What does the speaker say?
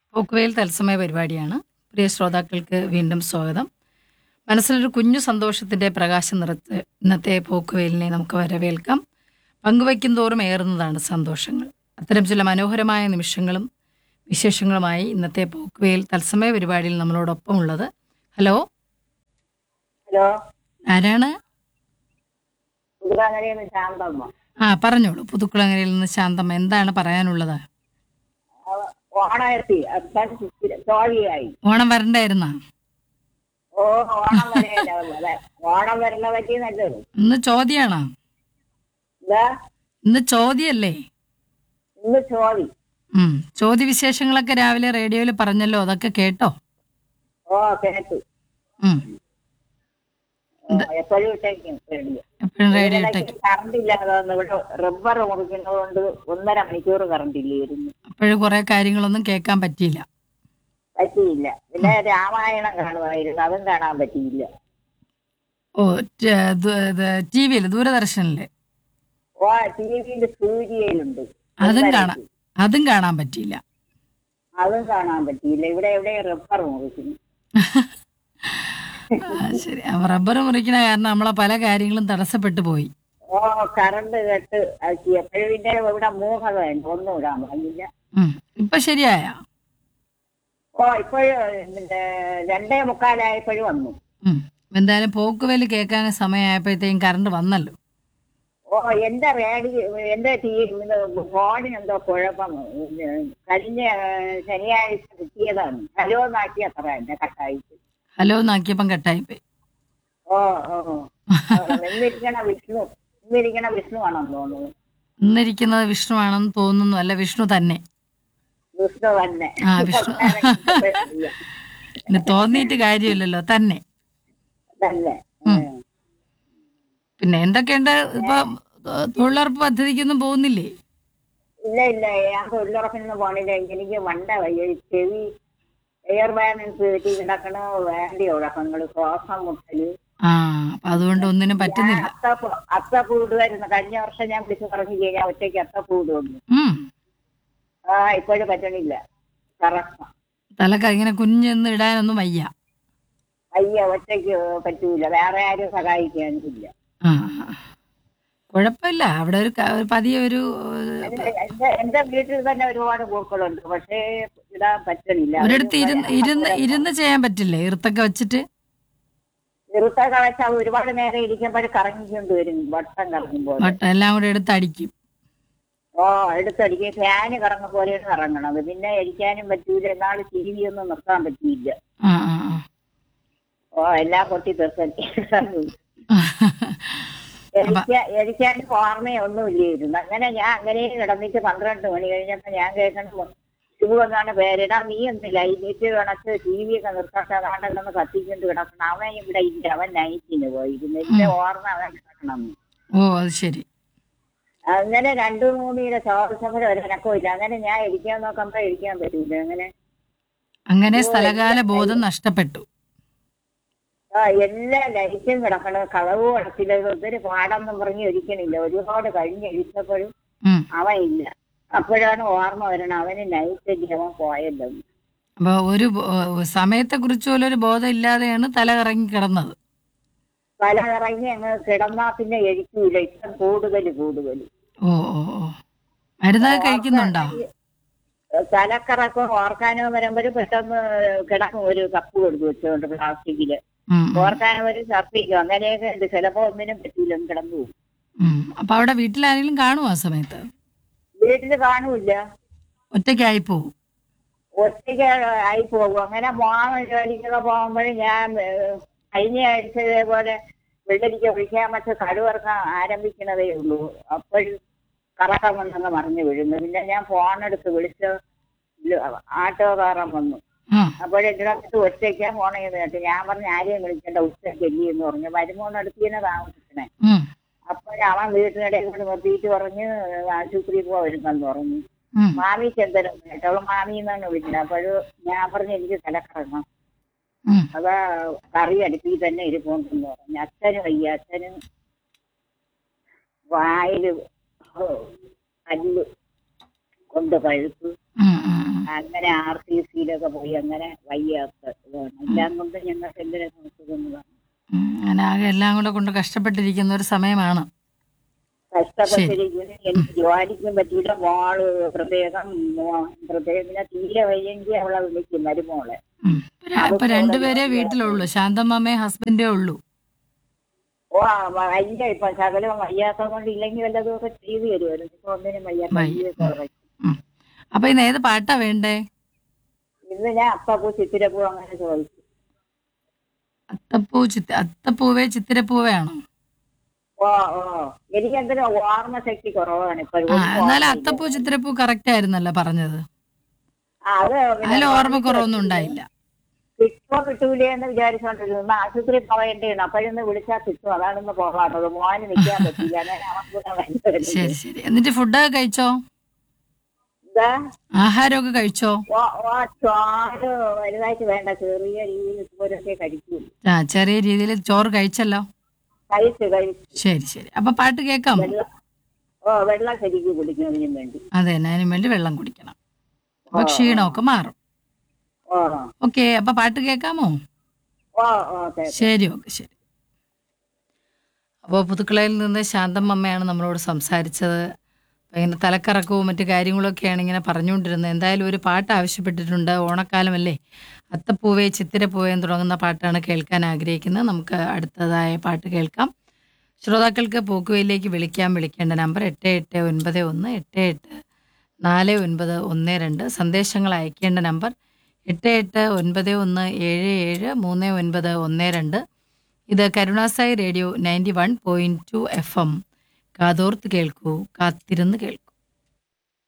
പോക്കുവെയിൽ തത്സമയ പരിപാടിയാണ് പ്രിയ ശ്രോതാക്കൾക്ക് വീണ്ടും സ്വാഗതം മനസ്സിലൊരു കുഞ്ഞു സന്തോഷത്തിന്റെ പ്രകാശം നിറച്ച് ഇന്നത്തെ പോക്കുവെയിലിനെ നമുക്ക് വരവേൽക്കാം പങ്കുവയ്ക്കും തോറും ഏറുന്നതാണ് സന്തോഷങ്ങൾ അത്തരം ചില മനോഹരമായ നിമിഷങ്ങളും വിശേഷങ്ങളുമായി ഇന്നത്തെ പോക്കുവെയിൽ തത്സമയ പരിപാടിയിൽ നമ്മളോടൊപ്പം ഉള്ളത് ഹലോ ഹലോ ആരാണ് പുതുക്കാങ്ങരയിൽ നിന്ന് ശാന്തമ്മ ആ പറഞ്ഞോളൂ പുതുക്കുളങ്ങരയിൽ നിന്ന് ശാന്തമ്മ എന്താണ് പറയാനുള്ളത് ഓണയെത്തി അപ്പം തോഴിയായി ഓണം വരണ്ടായിരുന്നാ ഓ ഓണം വരെയല്ല ഉള്ളത് ഓണം വരണ പറ്റി നല്ലത് ഇന്ന് ചോദ്യമാണോ എന്താ ഇന്ന് ചോദ്യമല്ലേ ഇന്ന് ചോദി ഉം ചോദ്യവിശേഷങ്ങളൊക്കെ രാവിലെ റേഡിയോയിൽ പറഞ്ഞല്ലോ അതൊക്കെ കേട്ടോ ഓ കേട്ടു ഉം ഓ, എപ്പോഴും ഇട്ടേക്കും റേഡിയോ എപ്പോഴും റേഡിയോ ഇട്ടേക്ക് കറണ്ട് ഇല്ലാതെ വന്ന് ഇവിടെ റബ്ബർ മുറിക്കുന്നത് കൊണ്ട് ഒന്നര മണിക്കൂർ കറണ്ട് ഇല്ലായിരുന്നു അപ്പോഴും കുറെ കാര്യങ്ങളൊന്നും കേൾക്കാൻ പറ്റിയില്ല പറ്റിയില്ല പിന്നെ രാമായണം കാണുമായിരുന്നു അതും കാണാൻ പറ്റിയില്ല ഓ ടി വിയിൽ ദൂരദർശനില് ഓ ടി വിയിൽ സൂര്യയിലുണ്ട് അതും കാണാൻ അതും കാണാൻ പറ്റിയില്ല അതും കാണാൻ പറ്റിയില്ല ഇവിടെ എവിടെ റബ്ബർ മുറിക്കുന്നു ആ, ശരി അപ്പൊ റബ്ബർ മുറിക്കണ കാരണം നമ്മളെ പല കാര്യങ്ങളും തടസ്സപ്പെട്ടു പോയി ഓ കറണ്ട് കെട്ട് ആക്കി എപ്പോഴും പിന്നെ ഇവിടെ മൂഹത ഉണ്ട് ഒന്നും ഇടാൻ പറഞ്ഞില്ല ഉം ഇപ്പൊ ശരിയായ ഓ ഇപ്പോഴും പിന്നെ രണ്ടേ മുക്കാലായപ്പോഴും വന്നു ഉം എന്തായാലും പോക്കുവല് കേൾക്കാൻ സമയമായപ്പോഴത്തേക്കും കറണ്ട് വന്നല്ലോ ഓ എന്റെ റേഡിയോ എന്റെ ടീ ഫോണിന് എന്തോ കുഴപ്പം പിന്നെ കഴിഞ്ഞ ശനിയാഴ്ച കിട്ടിയതാണ് ഹലോ നാക്കി അത്ര എന്റെ കട്ടായിട്ട് ഹലോ എന്നാക്കിയപ്പം കട്ടായിപ്പോയി ഓ ഓ ഇന്നിരിക്കണ വിഷ്ണു ഇന്നിരിക്കണ വിഷ്ണു ആണെന്ന് തോന്നുന്നു ഇന്നിരിക്കുന്നത് വിഷ്ണു ആണെന്ന് തോന്നുന്നു അല്ല വിഷ്ണു തന്നെ വിഷ്ണു തന്നെ ആ വിഷ്ണു പിന്നെ തോന്നിയിട്ട് കാര്യമില്ലല്ലോ തന്നെ തന്നെ ഉം. പിന്നെ എന്തൊക്കെയുണ്ട് ഇപ്പൊ തൊ- തൊഴിലുറപ്പ് പദ്ധതിക്കൊന്നും പോകുന്നില്ലേ ഇല്ല ഇല്ല ഞാൻ തൊഴിലുറപ്പിനൊന്നും പോണില്ല എനിക്ക് വണ്ട വയ്യ ഈ ചെവി എയർ ബാലൻസ് കെട്ടി കിടക്കണ വേണ്ടി ഉഴക്കങ്ങള് ശ്വാസം മുട്ടല് ആ അപ്പൊ അതുകൊണ്ട് ഒന്നിനും പറ്റുന്നില്ല അത്തപ്പൂ അത്തപ്പൂ ഇടുമായിരുന്നു കഴിഞ്ഞ വർഷം ഞാൻ വിളിച്ച് പറഞ്ഞു കഴിഞ്ഞാൽ ഒറ്റയ്ക്ക് അത്തപ്പൂ ഇടുന്നു ഉം ആ ഇപ്പോഴും പറ്റണില്ല കറക്റ്റ് തലക്ക് ഇങ്ങനെ കുഞ്ഞൊന്നും ഇടാനൊന്നും വയ്യ അയ്യ ഒറ്റയ്ക്ക് പറ്റൂല വേറെ ആരും സഹായിക്കാനില്ല ആ കുഴപ്പമില്ല അവിടെ ഒരു ക- ഒരു പതിയെ ഒരു എന്റെ എന്റെ- എന്റെ വീട്ടിൽ തന്നെ ഒരുപാട് പൂക്കളുണ്ട് പക്ഷേ ഇടാൻ പറ്റണില്ല ഒരിടത്ത് ഇരുന്ന് ഇരുന്ന് ഇരുന്ന് ചെയ്യാൻ പറ്റില്ലേ ഇറുത്തൊക്കെ വെച്ചിട്ട് ചെറുത്തൊക്കെ വെച്ചാൽ ഒരുപാട് നേരം ഇരിക്കുമ്പോൾ കറങ്ങിക്കൊണ്ട് വരും വട്ടം കറങ്ങുമ്പോൾ വട്ടം എല്ലാം കൂടെ എടുത്ത് അടിക്കും ഓ എടുത്തടിക്കും ഫാന് കറങ്ങ പോലെയാണ് കറങ്ങണത് പിന്നെ എരിക്കാനും പറ്റൂല എന്നാൾ ടി വി ഒന്നും നിർത്താൻ പറ്റിയില്ല ആ ആ ആ. ഓ എല്ലാം പൊട്ടി തീർക്കും എരിക്കാ എരിക്കാനും ഓർമ്മയോ ഒന്നും ഇല്ലായിരുന്നു അങ്ങനെ ഞാൻ അങ്ങനെ കിടന്നിട്ട് പന്ത്രണ്ട് മണി കഴിഞ്ഞപ്പോ ഞാൻ കേൾക്കണം ശിവു എന്നാണ് പേരിടാ നീ ഒന്ന് ലൈറ്റ് കണക്ക് ടി വി ഒക്കെ നിർത്താത്ത നാട്ടെന്ന് കത്തിക്കൊണ്ട് കിടക്കണം അവൻ ഇവിടെ ഇല്ല അവൻ നൈറ്റിന് പോയിരുന്നു എന്റെ ഓർമ്മ അവൻ കിടക്കണം ഓ അത് ശരി അങ്ങനെ രണ്ടു മൂന്നിയുടെ ചോദസമരം ഒരു കണക്കും ഇല്ല അങ്ങനെ ഞാൻ ഇരിക്കാൻ നോക്കുമ്പോ ഇരിക്കാൻ പറ്റൂല അങ്ങനെ അങ്ങനെ സ്ഥലകാല ബോധം നഷ്ടപ്പെട്ടു ആ എല്ലാ ലൈറ്റും കിടക്കണം കളവ് കിടക്കില്ല ഒത്തിരി പാടെന്നും പറഞ്ഞ് ഇരിക്കണില്ല ഒരുപാട് കഴിഞ്ഞ് ഇരിച്ചപ്പോഴും ഉം അവൻ ഇല്ല അപ്പോഴാണ് ഓർമ്മ വരണം അവന് നൈറ്റ് അവൻ പോയല്ലോ അപ്പൊ ഒരു സമയത്തെ കുറിച്ച് പോലും ഒരു ബോധം ഇല്ലാതെയാണ് തല കറങ്ങി കിടന്നത് തല ഇറങ്ങി അങ്ങ് കിടന്നാ പിന്നെ എഴിക്കൂല ഇഷ്ടം കൂടുതൽ കൂടുതൽ ഓ ഓ ഓ മരുന്നൊക്കെ കഴിക്കുന്നുണ്ടോ തലക്കറക്കം ഓർക്കാനോ വരുമ്പോഴും പെട്ടെന്ന് കിടക്കും ഒരു കപ്പ് കൊടുത്തു വെച്ചോണ്ട് പ്ലാസ്റ്റിക്കില് ഉം, ഉം, ഓർക്കാനോ വരും ഛർദ്ദിക്കും അങ്ങനെയൊക്കെ ഉണ്ട് ചിലപ്പോ ഒന്നിനും പറ്റൂല ഒന്ന് കിടന്നു പോകും ഉം. അപ്പൊ അവിടെ വീട്ടിലാരെങ്കിലും കാണുമോ ആ സമയത്ത് വീട്ടില് കാണൂല ഒറ്റയ്ക്കായി പോവും ഒറ്റയ്ക്ക് ആയി പോകും അങ്ങനെ മോൻ ജോലിക്കൊക്കെ പോകുമ്പോഴും ഞാൻ ഏഹ്, കഴിഞ്ഞ ആഴ്ച ഇതേപോലെ വെള്ളരിക്ക ഒഴിക്കാൻ വെച്ച് കടുവറക്കാൻ ആരംഭിക്കണതേ ഉള്ളൂ അപ്പോഴും കറക്കം വന്നെന്ന് മറിഞ്ഞു വീഴുന്നു പിന്നെ ഞാൻ ഫോണെടുത്ത് വിളിച്ച് ആട്ടോകാരൻ വന്നു ആ അപ്പോഴെടുത്ത് ഒറ്റയ്ക്ക് ഫോൺ ചെയ്ത് കേട്ടു ഞാൻ പറഞ്ഞ ആരെയും വിളിക്കേണ്ട ഉച്ചയ്ക്ക് ഇല്ലേ എന്ന് പറഞ്ഞു മരുമോനടുത്ത് തന്നെ താമസിക്കണേ ഉം, അപ്പോഴവൻ വീട്ടിനിടയിൽ കൊണ്ട് നിർത്തിയിട്ട് പറഞ്ഞ് ആശുപത്രിയിൽ പോവായിരുന്നെന്ന് പറഞ്ഞു ഉം. മാമിക്ക് എന്തരം കേട്ടവള് മാമി എന്നാണ് വിളിക്കുന്നത് അപ്പോഴും ഞാൻ പറഞ്ഞു എനിക്ക് തലക്കറങ്ങണം ഉം. അതാ കറി അടുപ്പിൽ തന്നെ ഇരിപ്പുണ്ടെന്ന് പറഞ്ഞു അച്ഛന് വയ്യ അച്ഛന് വായില് കല്ല് കൊണ്ട് പഴുത്ത് ഉം, ഉം, ഉം. അങ്ങനെ ആർ ടി സിയിലൊക്കെ പോയി അങ്ങനെ വയ്യാത്ത ഇതാണ് എല്ലാം കൊണ്ട് ഞങ്ങൾക്ക് എന്തിനാ നോക്കുന്നതാണ് ഉം, അങ്ങനെ ആകെ എല്ലാം കൂടെ കൊണ്ട് കഷ്ടപ്പെട്ടിരിക്കുന്ന ഒരു സമയമാണ് കഷ്ടപ്പെട്ടിരിക്കുന്നു എനിക്ക് ജോലിക്കും പറ്റിയില്ല മോള് പ്രത്യേകം മോ- പ്രത്യേകം പിന്നെ തീരെ വയ്യെങ്കിൽ അവളെ വിളിക്കും മരുമോളെ ഉം. ഇപ്പൊ ര- ഇപ്പൊ രണ്ടുപേരെ വീട്ടിലുള്ളൂ ശാന്തമ്മയും ഹസ്ബൻഡേ ഉള്ളൂ ഓ ആ വയ്യ ഇപ്പൊ ശകലം വയ്യാത്ത കൊണ്ട് ഇല്ലെങ്കിൽ വല്ലതും ഒക്കെ ചെയ്തു തരുമായിരുന്നു ഇപ്പൊ ഒന്നിനും വയ്യ കയ്യൊക്കെ ഉറങ്ങി. ഉം. അപ്പൊ ഇന്ന് ഏത് പാട്ടാ വേണ്ടേ ഇന്ന് ഞാൻ അപ്പപ്പൂ ചിത്തിരപ്പൂ അങ്ങനെ ചോദിച്ചു അത്തപ്പൂ ചിത്ത അത്തപ്പൂവേ ചിത്തിരപ്പൂവേ ആണോ ഓ ഓ എനിക്ക് എന്തിനാ ഓർമ്മ ശക്തി കുറവാണ് ഇപ്പൊ ആ എന്നാലും അത്തപ്പൂ ചിത്തിരപ്പൂ കറക്റ്റ് ആയിരുന്നല്ലോ പറഞ്ഞത് അത് അതിൽ ഓർമ്മക്കുറവൊന്നും ഉണ്ടായില്ല കിട്ടുമോ കിട്ടൂലേ എന്ന് വിചാരിച്ചോണ്ടിരുന്നു ഇന്ന് ആശുപത്രി പോവേണ്ടതാണ് അപ്പോഴൊന്ന് വിളിച്ചാൽ കിട്ടും അതാണെന്ന് പോകാത്തത് മോന് നിൽക്കാൻ പറ്റില്ല അങ്ങനെ അവർക്ക് ഭയങ്കര ശരി ശരി എന്നിട്ട് ഫുഡൊക്കെ കഴിച്ചോ ഇതാ ആഹാരമൊക്കെ കഴിച്ചോ ഓ ഓ ചോറ് വലുതായിട്ട് വേണ്ട ചെറിയ രീതിയിൽ ഇതുപോലൊക്കെ കഴിക്കൂ ആ ചെറിയ രീതിയിൽ ചോറ് കഴിച്ചല്ലോ കഴിച്ചു കഴിച്ചു ശരി ശരി അപ്പൊ പാട്ട് കേൾക്കാമോ വെള്ളം ഓ വെള്ളം ശരിക്കും കുടിക്കുന്നതിനും വേണ്ടി അതെ അതിനും വേണ്ടി വെള്ളം കുടിക്കണം അപ്പൊ ക്ഷീണമൊക്കെ മാറും ഓ ഓക്കെ അപ്പൊ പാട്ട് കേൾക്കാമോ ഓ ഓക്കെ ശരി ഓക്കെ ശരി അപ്പോൾ പുതുക്കളയിൽ നിന്ന് ശാന്തമ്മയാണ് നമ്മളോട് സംസാരിച്ചത് അപ്പോൾ ഇങ്ങനെ തലക്കറക്കവും മറ്റു കാര്യങ്ങളൊക്കെയാണ് ഇങ്ങനെ പറഞ്ഞുകൊണ്ടിരുന്നത് എന്തായാലും ഒരു പാട്ട് ആവശ്യപ്പെട്ടിട്ടുണ്ട് ഓണക്കാലമല്ലേ അത്തപ്പൂവേ ചിത്തിരപ്പൂവേ എന്ന് തുടങ്ങുന്ന പാട്ടാണ് കേൾക്കാൻ ആഗ്രഹിക്കുന്നത് നമുക്ക് അടുത്തതായ പാട്ട് കേൾക്കാം ശ്രോതാക്കൾക്ക് പോക്കുവയിലേക്ക് വിളിക്കാൻ വിളിക്കേണ്ട നമ്പർ എട്ട് എട്ട് ഒൻപത് ഒന്ന് എട്ട് എട്ട് നാല് ഒൻപത് ഒന്ന് രണ്ട് സന്ദേശങ്ങൾ അയക്കേണ്ട നമ്പർ എട്ട് എട്ട് ഒൻപത് ഒന്ന് ഏഴ് ഏഴ് മൂന്ന് ഒൻപത് ഒന്ന് രണ്ട് ഇത് കരുണാസായി radio ninety one point two F M കാതോർത്ത് കേൾക്കൂ കാത്തിരുന്ന് കേൾക്കൂ